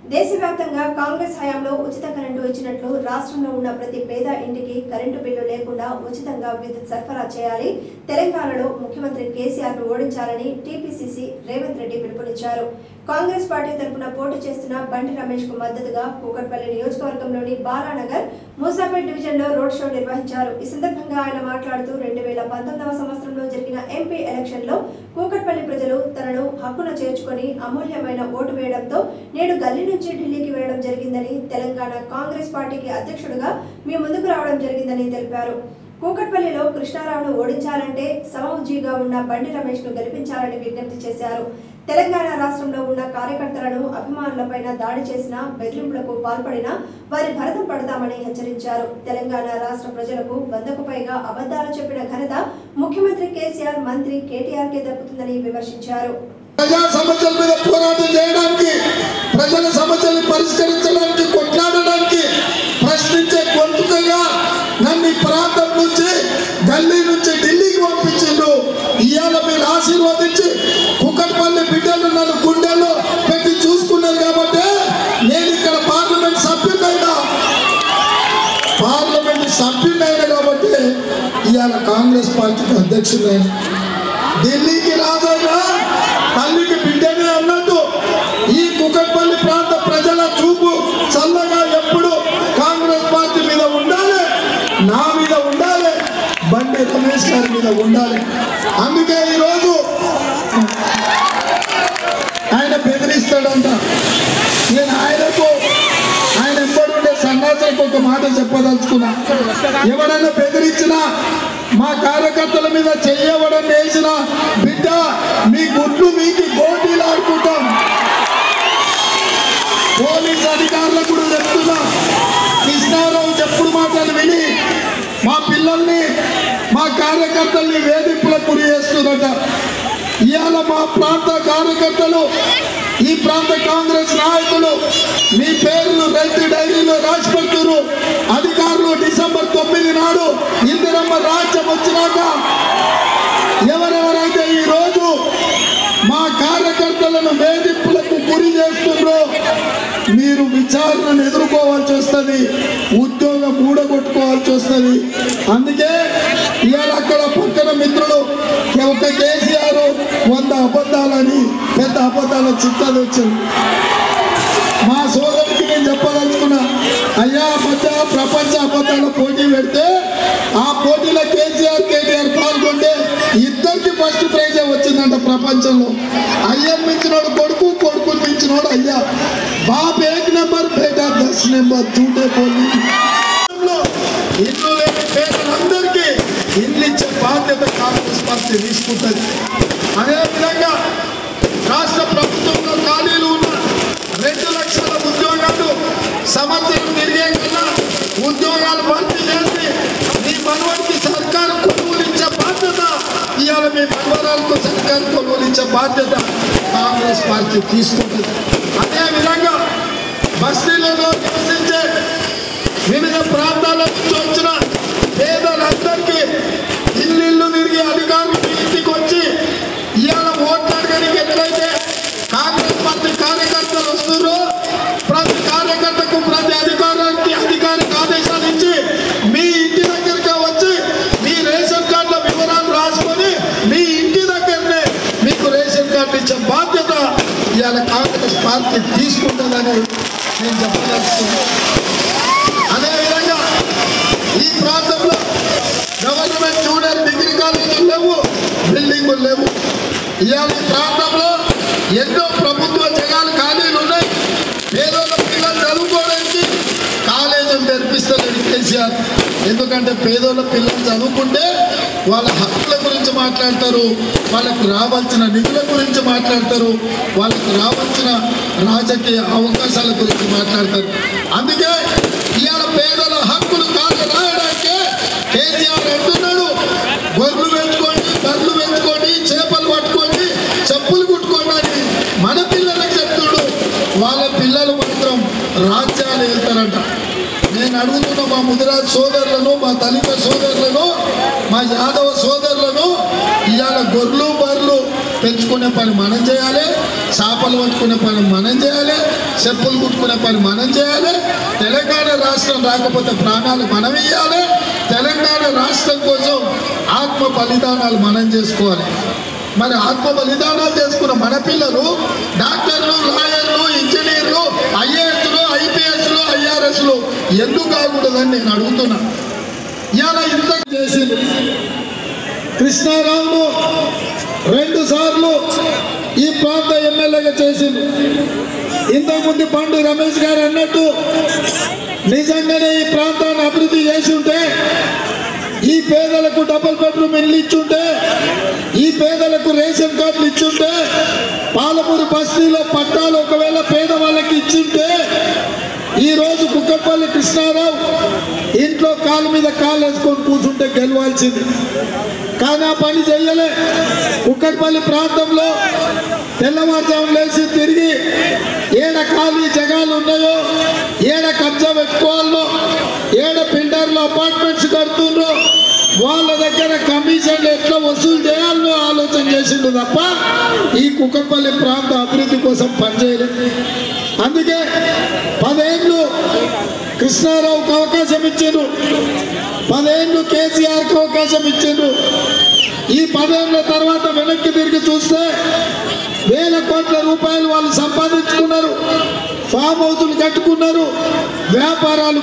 దేశవ్యాప్తంగా కాంగ్రెస్ హయాంలో ఉచిత కరెంటు ఇచ్చినట్లు రాష్ట్రంలో ఉన్న ప్రతి పేద ఇంటికి కరెంటు బిల్లు లేకుండా ఉచితంగా విద్యుత్ సరఫరా చేయాలి తెలంగాణలో ముఖ్యమంత్రి కేసీఆర్ ను ఓడించాలని టీపీసీసీ రేవంత్ రెడ్డి పిలుపునిచ్చారు కాంగ్రెస్ పార్టీ తరఫున పోటీ చేస్తున్న బండి రమేష్ కు మద్దతుగా కూకట్పల్లి నియోజకవర్గంలోని బాలానగర్ మూసాపేట్ డివిజన్ లో రోడ్ షో నిర్వహించారు ఈ సందర్భంగా ఆయన మాట్లాడుతూ రెండు వేల పంతొమ్మిదవ సంవత్సరంలో జరిగిన ఎంపీ ఎలక్షన్ లో కూకట్పల్లి ప్రజలు తనను హక్కున చేర్చుకొని అమూల్యమైన ఓటు వేయడంతో నేడు గల్లీ నుంచి ఢిల్లీకి వెళ్లడం జరిగిందని తెలంగాణ కాంగ్రెస్ పార్టీకి అధ్యక్షుడిగా మీ ముందుకు రావడం జరిగిందని తెలిపారు కూకట్పల్లిలో కృష్ణారావును ఓడించాలంటే సమవుజీగా ఉన్న బండి రమేష్ ను గెలిపించాలని విజ్ఞప్తి చేశారు తెలంగాణ రాష్ట్రంలో ఉన్న కార్యకర్తలను అభిమానులపైన దాడి చేసిన బెదిరింపులకు పాల్పడిన వారి భరతం పడతామని హెచ్చరించారు తెలంగాణ రాష్ట్ర ప్రజలకు వందకు పైగా అబద్ధాలు చెప్పిన ఘనత ముఖ్యమంత్రి కేసీఆర్ మంత్రి కేటీఆర్ కే దక్కుతుందని విమర్శించారు ప్రజా సమస్యల మీద పోరాటం చేయడానికి ప్రజల సమస్యల్ని పరిష్కరించడానికి కొట్లాడడానికి ప్రశ్నించే గొంతుకగా నన్ను ఈ ప్రాంతం నుంచి గల్లీ నుంచి ఢిల్లీకి పంపించిండు ఇవాళ మీరు ఆశీర్వదించి కుక్కట్పల్లి బిడ్డలు నన్ను గుండెల్లో పెట్టి చూసుకున్నారు కాబట్టి నేను ఇక్కడ పార్లమెంట్ సభ్యుడైనా పార్లమెంట్ సభ్యుడైనా కాబట్టి ఇవాళ కాంగ్రెస్ పార్టీకి అధ్యక్షుడైన ఢిల్లీకి రాజైనా తల్లికి బిడ్డనే అన్నట్టు ఈ కుకట్పల్లి ప్రాంత ప్రజల చూపు చల్లగా ఎప్పుడు కాంగ్రెస్ పార్టీ మీద ఉండాలి నా మీద ఉండాలి బండి రమేష్ గారి మీద ఉండాలి అందుకే ఈరోజు ఆయన బెదిరిస్తాడంట నేను ఆయనకు ఆయన ఎప్పుడుండే సన్నాసులకు ఒక మాట చెప్పదలుచుకున్నా ఎవరైనా బెదిరించినా మా కార్యకర్తల మీద చెయ్యవడం వేసిన బిడ్డ మీ గుడ్లు మీకు పోటీలు ఆడుకుంటాం పోలీస్ అధికారులకు కూడా చెప్తున్నా కృష్ణారావు చెప్పుడు మాటలు విని మా పిల్లల్ని మా కార్యకర్తల్ని వేధింపులకు గురి చేస్తుందట ఇవాళ మా ప్రాంత కార్యకర్తలు ఈ ప్రాంత కాంగ్రెస్ నాయకులు మీ పేర్లు రైతు డైరీలో రాసి పెడుతున్నారు అధికారులు డిసెంబర్ తొమ్మిది నాడు ఇందిరమ్మ రాజ్యం వచ్చినాక ఎవరెవరైతే ఈ రోజు మా కార్యకర్తలను వేధింపులకు గురి చేస్తుండ్రో మీరు విచారణను ఎదుర్కోవాల్సి వస్తుంది ఉద్యోగం ఊడగొట్టుకోవాల్సి వస్తుంది అందుకే ఇవాళ అక్కడ పక్కన మిత్రులు ఒక కేసీఆర్ వంద అబద్ధాలని పెద్ద అబద్ధాల చిట్టాలు వచ్చింది మా సోదరికి నేను చెప్పదలుచుకున్నా అయ్యా మధ్య ప్రపంచ అబద్ధాల పోటీ పెడితే ఆ పోటీలో కేసీఆర్ కేటీఆర్ పాల్గొంటే ఇద్దరికి ఫస్ట్ ప్రైజే వచ్చిందంట ప్రపంచంలో అయ్యం మించినోడు కొడుకు కొడుకుని మించినోడు అయ్యా బాబు ఏక్ నెంబర్ బేటా దస్ నెంబర్ చూడే పోలి ఇల్లు లేని పేదలందరికీ ఇల్లు ఇచ్చే బాధ్యత కాంగ్రెస్ పార్టీ తీసుకుంటుంది అదేవిధంగా రాష్ట్ర ప్రభుత్వంలో ఖాళీలు ఉన్న రెండు లక్షల ఉద్యోగాలు సంవత్సరం తిరిగే కన్నా ఉద్యోగాలు భర్తీ చేసి మీ మనవడికి సర్కారు కొనుగోలు ఇచ్చే బాధ్యత ఇవాళ మీ మనవరాలకు సర్కారు కొనుగోలు ఇచ్చే బాధ్యత కాంగ్రెస్ పార్టీ తీసుకుంటుంది అదేవిధంగా బస్తీలలో నివసించే వివిధ ప్రాంతాల నుంచి వచ్చిన పేదలందరికీ ఇల్లు తిరిగి అధికారులు మీ ఇంటికి వచ్చి ఇవాళ ఓట్లు అడగడానికి ఎట్లయితే కాంగ్రెస్ పార్టీ కార్యకర్తలు వస్తున్నారో ప్రతి కార్యకర్తకు ప్రతి అధికారానికి అధికారికి ఆదేశాలు ఇచ్చి మీ ఇంటి దగ్గరికి వచ్చి మీ రేషన్ కార్డుల వివరాలు రాసుకొని మీ ఇంటి దగ్గరనే మీకు రేషన్ కార్డు ఇచ్చే బాధ్యత ఇవాళ కాంగ్రెస్ పార్టీ తీసుకుంటుందని నేను చెప్పదలుచుకున్నాను అదేవిధంగా ఈ ప్రాంతంలో గవర్నమెంట్ జూనియర్ డిగ్రీ కాలేజీలు లేవు బిల్డింగులు లేవు ఇవాళ ఈ ప్రాంతంలో ఎన్నో ప్రభుత్వ జగాలు ఖాళీలు ఉన్నాయి పేదోళ్ళ పిల్లలు చదువుకోవడానికి కాలేజీలు తెరిపిస్తలేదు కేసీఆర్ ఎందుకంటే పేదోళ్ళ పిల్లలు చదువుకుంటే వాళ్ళ హక్కుల గురించి మాట్లాడతారు వాళ్ళకు రావాల్సిన నిధుల గురించి మాట్లాడతారు వాళ్ళకు రావాల్సిన రాజకీయ అవకాశాల గురించి మాట్లాడతారు అందుకే ఇవాళ పేదల హక్కులు కాదు రాయడానికి కేసీఆర్ అంటున్నాడు గొర్రెలు పెంచుకోండి బర్రెలు పెంచుకోండి చేపలు పట్టుకోండి చెప్పులు కుట్టుకోండి అని మన పిల్లలకు చెప్తుడు వాళ్ళ పిల్లలు మాత్రం రాజ్యాలు వెళ్తారంట నేను అడుగుతున్న మా ముదిరాజ్ సోదరులను మా దళిత సోదరులను మా యాదవ సోదరులను ఇవాళ గొర్రెలు బర్రెలు పెంచుకునే పని మనం చేయాలి చేపలు పట్టుకునే పని మనం చేయాలి చెప్పులు కుట్టుకునే పని మనం చేయాలి తెలంగాణ రాష్ట్రం రాకపోతే ప్రాణాలు మనం ఇవ్వాలి తెలంగాణ రాష్ట్రం కోసం ఆత్మ బలిదానాలు మనం చేసుకోవాలి మరి ఆత్మ బలిదానాలు చేసుకున్న మన పిల్లలు డాక్టర్లు లాయర్లు ఇంజనీర్లు ఐఏఎస్లు ఐపీఎస్లు ఐఆర్ఎస్లు ఎందుకు కాకూడదని నేను అడుగుతున్నా ఇవాళ ఇంత చేసింది కృష్ణారావును రెండు సార్లు ఈ ప్రాంత ఎమ్మెల్యేగా చేసింది ఇంతకుముందు పండు రమేష్ గారు అన్నట్టు నిజంగానే ఈ ప్రాంతాన్ని అభివృద్ధి చేసి ఉంటే ఈ పేదలకు డబుల్ బెడ్రూమ్ ఇల్లు ఇచ్చుంటే ఈ పేదలకు రేషన్ కార్డులు ఇచ్చుంటే పాలమూరు బస్తీలో పట్టాలు ఒకవేళ పేదవాళ్ళకి ఇచ్చుంటే ఈ రోజు కుక్కపల్లి కృష్ణారావు ఇంట్లో కాలు మీద కాలు వేసుకొని కూర్చుంటే గెలవాల్సింది కానీ ఆ పని చెయ్యలే కుక్కట్పల్లి ప్రాంతంలో తెల్లవారుజాము లేచి తిరిగి ఏడ ఖాళీ జగాలు ఉన్నాయో ఏడ కబ్జా పెట్టుకోవాలో ఏడ పిల్లర్లు అపార్ట్మెంట్స్ కడుతుండ్రో వాళ్ళ దగ్గర కమిషన్లు ఎట్లా వసూలు చేయాలో ఆలోచన చేసిండు తప్ప ఈ కుక్కపల్లి ప్రాంత అభివృద్ధి కోసం పనిచేయలేదు అందుకే పదేళ్ళు కృష్ణారావుకి అవకాశం ఇచ్చిండ్రు పదేళ్ళు కేసీఆర్కి అవకాశం ఇచ్చిండ్రు ఈ పదేళ్ల తర్వాత వెనక్కి తిరిగి చూస్తే వేల కోట్ల రూపాయలు వాళ్ళు సంపాదించుకున్నారు ఫామ్ హౌసులు కట్టుకున్నారు వ్యాపారాలు